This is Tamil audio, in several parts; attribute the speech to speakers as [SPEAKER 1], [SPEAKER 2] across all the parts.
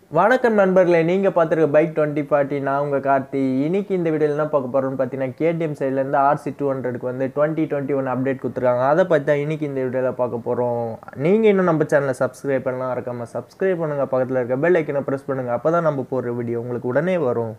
[SPEAKER 1] வணக்கம் நண்பர்களே நீங்கள் பார்த்துருக்க பைக் டுவெண்ட்டி ஃபார்ட்டி நான் உங்கள் கார்த்தி இன்னைக்கு இந்த வீடியோவில் என்ன பார்க்க போகிறோம்னு பார்த்தீங்கன்னா கேடிஎம் சைட்லேருந்து ஆர்சி டூ ஹண்ட்ரடுக்கு வந்து டுவெண்ட்டி டுவெண்ட்டி ஒன் அப்டேட் கொடுத்துருக்காங்க அதை பற்றி தான் இன்னைக்கு இந்த வீடியோவில் பார்க்க போகிறோம் நீங்கள் இன்னும் நம்ம சேனலை சப்ஸ்கிரைப் பண்ணலாம் இருக்காம சப்ஸ்கிரைப் பண்ணுங்கள் பக்கத்தில் இருக்க பெல் ஐக்கனை ப்ரெஸ் பண்ணுங்கள் அப்போ தான் நம்ம போடுற வீடியோ உங்களுக்கு உடனே வரும்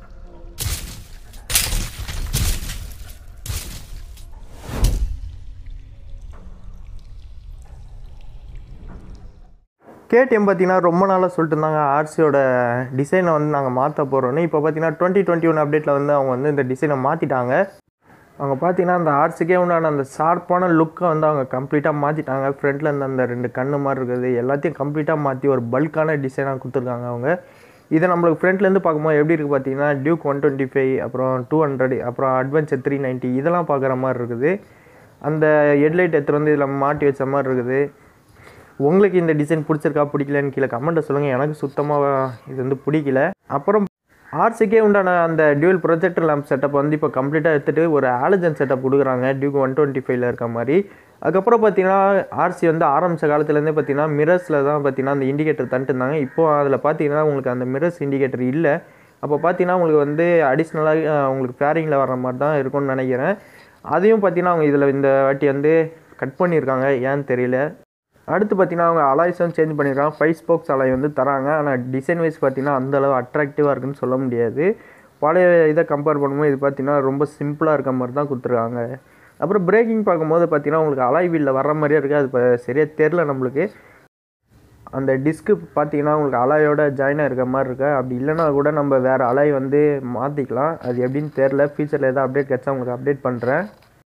[SPEAKER 1] கேடிஎம் பார்த்தீங்கன்னா ரொம்ப நாளாக சொல்லிட்டு இருந்தாங்க ஆர்சியோட டிசைனை வந்து நாங்கள் மாற்ற போகிறோன்னு இப்போ பார்த்தீங்கன்னா டுவெண்ட்டி டுவெண்ட்டி ஒன் அப்டேட்டில் வந்து அவங்க வந்து இந்த டிசைனை மாற்றிட்டாங்க அவங்க பார்த்தீங்கன்னா அந்த ஆர்சிக்கே உண்டான அந்த ஷார்ப்பான லுக்கை வந்து அவங்க கம்ப்ளீட்டாக மாற்றிட்டாங்க ஃப்ரண்ட்டில் இருந்த அந்த ரெண்டு கண்ணு மாதிரி இருக்குது எல்லாத்தையும் கம்ப்ளீட்டாக மாற்றி ஒரு பல்கான டிசைனாக கொடுத்துருக்காங்க அவங்க இதை நம்மளுக்கு ஃப்ரண்ட்லேருந்து பார்க்கும்போது எப்படி இருக்குது பார்த்தீங்கன்னா டியூக் ஒன் டுவெண்ட்டி ஃபைவ் அப்புறம் டூ ஹண்ட்ரட் அப்புறம் அட்வென்ச்சர் த்ரீ நைன்ட்டி இதெல்லாம் பார்க்குற மாதிரி இருக்குது அந்த ஹெட்லைட் எடுத்துகிட்டு வந்து இதில் மாட்டி வச்ச மாதிரி இருக்குது உங்களுக்கு இந்த டிசைன் பிடிச்சிருக்கா பிடிக்கலன்னு கீழே கமெண்ட்டை சொல்லுங்கள் எனக்கு சுத்தமாக இது வந்து பிடிக்கல அப்புறம் ஆர்சிக்கே உண்டான அந்த டியூல் ப்ரொஜெக்டர் லேம்ப் செட்டப் வந்து இப்போ கம்ப்ளீட்டாக எடுத்துகிட்டு ஒரு ஆலஜன் செட்டப் கொடுக்குறாங்க டியூக் ஒன் டுவெண்ட்டி ஃபைவ்ல இருக்க மாதிரி அதுக்கப்புறம் பார்த்தீங்கன்னா ஆர்சி வந்து ஆரம்பித்த காலத்துலேருந்தே பார்த்தீங்கன்னா மிரர்ஸில் தான் பார்த்தீங்கன்னா அந்த இண்டிகேட்டர் தந்துட்டு இருந்தாங்க இப்போ அதில் பார்த்தீங்கன்னா உங்களுக்கு அந்த மிரர்ஸ் இண்டிகேட்டர் இல்லை அப்போ பார்த்தீங்கன்னா உங்களுக்கு வந்து அடிஷ்னலாக உங்களுக்கு ஃபேரிங்கில் வர மாதிரி தான் இருக்கும்னு நினைக்கிறேன் அதையும் பார்த்தீங்கன்னா அவங்க இதில் இந்த வாட்டி வந்து கட் பண்ணியிருக்காங்க ஏன்னு தெரியல அடுத்து பார்த்தீங்கன்னா அவங்க அலாய்ஸும் சேஞ்ச் பண்ணியிருக்காங்க ஃபைவ் ஸ்போக்ஸ் அலாய் வந்து தராங்க ஆனால் டிசைன் வைஸ் பார்த்தீங்கன்னா அந்தளவு அட்ராக்டிவாக இருக்குன்னு சொல்ல முடியாது பழைய இதை கம்பேர் பண்ணும்போது இது பார்த்தீங்கன்னா ரொம்ப சிம்பிளாக இருக்க மாதிரி தான் கொடுத்துருக்காங்க அப்புறம் பிரேக்கிங் பார்க்கும்போது பார்த்தீங்கன்னா உங்களுக்கு அலாய் வீலில் வர மாதிரியே இருக்குது அது இப்போ சரியாக தெரில நம்மளுக்கு அந்த டிஸ்க்கு பார்த்தீங்கன்னா உங்களுக்கு அலாயோட ஜாயினாக இருக்க மாதிரி இருக்கு அப்படி இல்லைன்னா கூட நம்ம வேறு அலாய் வந்து மாற்றிக்கலாம் அது எப்படின்னு தெரில ஃபியூச்சரில் எதாவது அப்டேட் கிடச்சா உங்களுக்கு அப்டேட் பண்ணுறேன்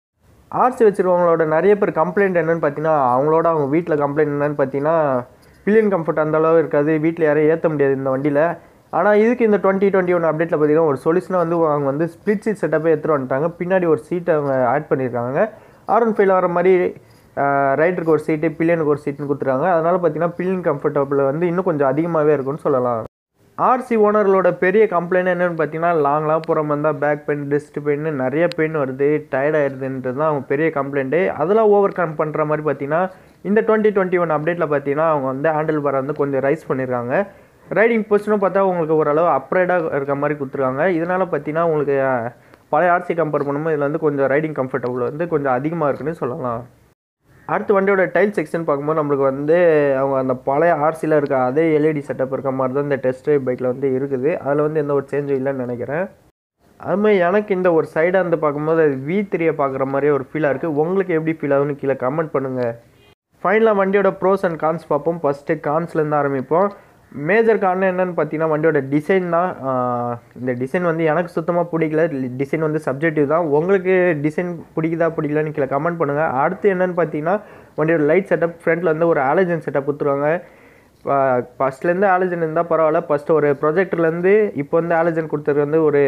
[SPEAKER 1] ஆர்சி வச்சுருக்கவங்களோட நிறைய பேர் கம்ப்ளைண்ட் என்னென்னு பார்த்தீங்கன்னா அவங்களோட அவங்க வீட்டில் கம்ப்ளைண்ட் என்னென்னு பார்த்தீங்கன்னா பில்லியன் கம்ஃபர்ட் அந்த அளவு இருக்காது வீட்டில் யாரையும் ஏற்ற முடியாது இந்த வண்டியில் ஆனால் இதுக்கு இந்த டுவெண்ட்டி டுவெண்ட்டி ஒன் அப்டேட்டில் பார்த்தீங்கன்னா ஒரு சொல்யூஷனாக வந்து அவங்க வந்து ஸ்ப்ளிட் சீட் செட்டப்பே எடுத்துகிட்டு வந்துட்டாங்க பின்னாடி ஒரு சீட்டை அவங்க ஆட் பண்ணியிருக்காங்க ஆர் ஒன் ஃபைவ்ல வர மாதிரி ரைடருக்கு ஒரு சீட்டு பில்லியனுக்கு ஒரு சீட்டுன்னு கொடுத்துருக்காங்க அதனால் பார்த்தீங்கன்னா பில்லியன் கம்ஃபர்டபுள் வந்து இன்னும் கொஞ்சம் அதிகமாகவே இருக்கும்னு சொல்லலாம் ஆர்சி ஓனர்களோட பெரிய கம்ப்ளைண்ட் என்னென்னு பார்த்தீங்கன்னா லாங்லாம் போகிற மாதிரி தான் பேக் பெயின் டிஸ்ட் பெயின் நிறைய பெயின் வருது டயர்ட் ஆயிடுதுன்றது தான் அவங்க பெரிய கம்ப்ளைண்ட்டு அதெல்லாம் ஓவர் கம் பண்ணுற மாதிரி பார்த்தீங்கன்னா இந்த டுவெண்ட்டி டுவெண்ட்டி ஒன் அப்டேட்டில் பார்த்தீங்கன்னா அவங்க வந்து ஹேண்டில் பாரை வந்து கொஞ்சம் ரைஸ் பண்ணியிருக்காங்க ரைடிங் பொசிஷனும் பார்த்தா உங்களுக்கு ஓரளவு அப்ரைடாக இருக்க மாதிரி கொடுத்துருக்காங்க இதனால் பார்த்தீங்கன்னா உங்களுக்கு பழைய ஆர்சி கம்பேர் பண்ணும்போது இதில் வந்து கொஞ்சம் ரைடிங் கம்ஃபர்டபுள் வந்து கொஞ்சம் அதிகமாக இருக்குன்னு சொல்லலாம் அடுத்து வண்டியோட டைல் செக்ஷன் பார்க்கும்போது நம்மளுக்கு வந்து அவங்க அந்த பழைய ஆர்சியில் இருக்க அதே எல்இடி செட்டப் இருக்க மாதிரி தான் இந்த டெஸ்ட் ட்ரைவ் பைக்கில் வந்து இருக்குது அதில் வந்து எந்த ஒரு சேஞ்சும் இல்லைன்னு நினைக்கிறேன் அதுமாதிரி எனக்கு இந்த ஒரு சைடாக வந்து பார்க்கும்போது அது வி த்ரீயை பார்க்குற மாதிரியே ஒரு ஃபீலாக இருக்குது உங்களுக்கு எப்படி ஃபீல் ஆகுதுன்னு கீழே கமெண்ட் பண்ணுங்கள் ஃபைனலாக வண்டியோட ப்ரோஸ் அண்ட் கான்ஸ் பார்ப்போம் ஃபஸ்ட்டு கான்ஸ்லேருந்து ஆரம்பிப்போம் மேஜர் காரணம் என்னென்னு பார்த்தீங்கன்னா வண்டியோட டிசைன் தான் இந்த டிசைன் வந்து எனக்கு சுத்தமாக பிடிக்கல டிசைன் வந்து சப்ஜெக்டிவ் தான் உங்களுக்கு டிசைன் பிடிக்குதா பிடிக்கலன்னு கீழே கமெண்ட் பண்ணுங்கள் அடுத்து என்னென்னு பார்த்தீங்கன்னா வண்டியோட லைட் செட்டப் ஃப்ரண்ட்டில் வந்து ஒரு ஆலஜன் செட்டப் கொடுத்துருவாங்க ஃபஸ்ட்லேருந்து ஆலஜன் இருந்தால் பரவாயில்ல ஃபஸ்ட்டு ஒரு ப்ரொஜெக்டர்லேருந்து இப்போ வந்து ஆலஜன் கொடுத்தது வந்து ஒரு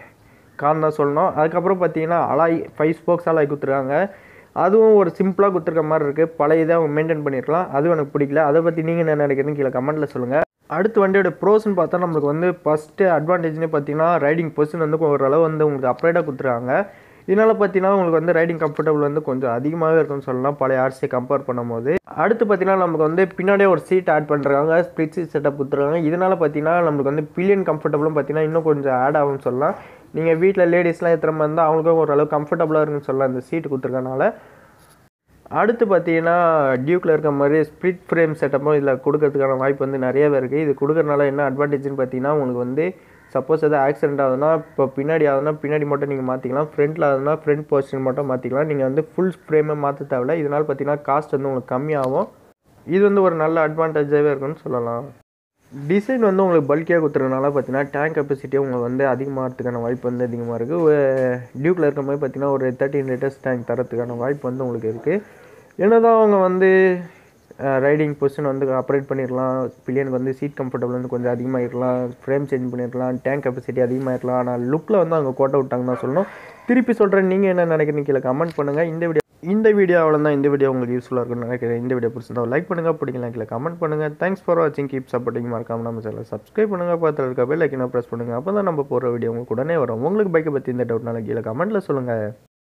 [SPEAKER 1] கான் தான் சொல்லணும் அதுக்கப்புறம் பார்த்தீங்கன்னா அலாய் ஃபைவ் ஸ்போக்ஸ் அலாய் கொடுத்துருக்காங்க அதுவும் ஒரு சிம்பிளாக கொடுத்துருக்க மாதிரி இருக்குது பழைய இதை அவங்க மெயின்டைன் பண்ணியிருக்கலாம் அதுவும் எனக்கு பிடிக்கல அதை பற்றி நீங்கள் என்ன நினைக்கிறீங்கன்னு கீழே கமெண்ட்டில் சொல்லுங்கள் அடுத்து வண்டியோட ப்ரோஸ்னு பார்த்தா நம்மளுக்கு வந்து ஃபஸ்ட்டு அட்வான்டேஜ்னு பார்த்தீங்கன்னா ரைடிங் பொசிஷன் வந்து ஓரளவு வந்து உங்களுக்கு அப்ரைடாக கொடுத்துருக்காங்க இதனால் பார்த்தீங்கன்னா உங்களுக்கு வந்து ரைடிங் கம்ஃபர்டபுள் வந்து கொஞ்சம் அதிகமாகவே இருக்குன்னு சொல்லலாம் பழைய ஆர்சியை கம்பேர் பண்ணும்போது அடுத்து பார்த்தீங்கன்னா நமக்கு வந்து பின்னாடியே ஒரு சீட் ஆட் பண்ணுறாங்க ஸ்ப்ளிட் சீட் செட்டப் கொடுத்துருக்காங்க இதனால் பார்த்தீங்கன்னா நம்மளுக்கு வந்து பில்லியன் கம்ஃபர்டபுளும் பார்த்தீங்கன்னா இன்னும் கொஞ்சம் ஆட் ஆகும்னு சொல்லலாம் நீங்கள் வீட்டில் லேடிஸ்லாம் எத்தனை மாதிரி இருந்தால் அவங்களுக்கும் ஓரளவு கம்ஃபர்டபுளாக இருக்குன்னு சொல்லலாம் இந்த சீட்டு கொடுத்துருக்கனால அடுத்து பார்த்தீங்கன்னா டியூக்கில் இருக்க மாதிரி ஸ்ப்ளிட் ஃப்ரேம் செட்டப்பும் இதில் கொடுக்கறதுக்கான வாய்ப்பு வந்து நிறையவே இருக்குது இது கொடுக்கறனால என்ன அட்வான்டேஜ்னு பார்த்தீங்கன்னா உங்களுக்கு வந்து சப்போஸ் எதாவது ஆக்சிடென்ட் ஆகுதுன்னா இப்போ பின்னாடி ஆகுதுன்னா பின்னாடி மட்டும் நீங்கள் மாற்றிக்கலாம் ஃப்ரண்ட்டில் ஆகுதுன்னா ஃப்ரண்ட் பொசிஷன் மட்டும் மாற்றிக்கலாம் நீங்கள் வந்து ஃபுல் ஃப்ரேமே மாற்ற தேவையில்ல இதனால் பார்த்தீங்கன்னா காஸ்ட் வந்து உங்களுக்கு கம்மியாகும் இது வந்து ஒரு நல்ல அட்வான்டேஜாகவே இருக்குன்னு சொல்லலாம் டிசைன் வந்து உங்களுக்கு பல்கியாக கொடுத்துறதுனால பார்த்தீங்கன்னா டேங்க் கெப்பாசிட்டியும் உங்களுக்கு வந்து அதிகமாகிறதுக்கான வாய்ப்பு வந்து அதிகமாக இருக்குது டியூக்கில் இருக்க மாதிரி பார்த்தீங்கன்னா ஒரு தேர்ட்டின் லிட்டர்ஸ் டேங்க் தரத்துக்கான வாய்ப்பு வந்து உங்களுக்கு இருக்குது என்ன தான் அவங்க வந்து ரைடிங் பொசிஷன் வந்து அப்ரேட் பண்ணிடலாம் பில்லியனுக்கு வந்து சீட் கம்ஃபர்டபுள் வந்து கொஞ்சம் அதிகமாக இருக்கலாம் ஃப்ரேம் சேஞ்ச் பண்ணியிருக்கலாம் டேங்க் கெப்பாசிட்டி அதிகமாக இருக்கலாம் ஆனால் லுக்கில் வந்து அவங்க கோட்டை விட்டாங்க தான் சொல்லணும் திருப்பி சொல்கிறேன் நீங்கள் என்ன நினைக்கிறீங்க கீழே கமெண்ட் பண்ணுங்கள் இந்த வீடியோ இந்த வீடியோ அவ்வளோதான் இந்த வீடியோ உங்களுக்கு யூஸ்ஃபுல்லாக இருக்கும்னு நினைக்கிறேன் இந்த வீடியோ பிடிச்சிருந்தா லைக் பண்ணுங்கள் பிடிக்கலாம் கீழே கமெண்ட் பண்ணுங்கள் தேங்க்ஸ் ஃபார் வாட்சிங் கீப் சப்போர்ட்டிங் மறக்காம நம்ம சேனல் சப்ஸ்கிரைப் பண்ணுங்கள் பக்கத்தில் இருக்க பெல் ஐக்கனை ப்ரெஸ் பண்ணுங்கள் அப்போ தான் நம்ம போகிற வீடியோ உங்களுக்கு உடனே வரும் உங்களுக்கு பைக்கை பற்றி இந்த டவுட்னால கீழே கமெண்ட்டில் சொல்லுங்கள்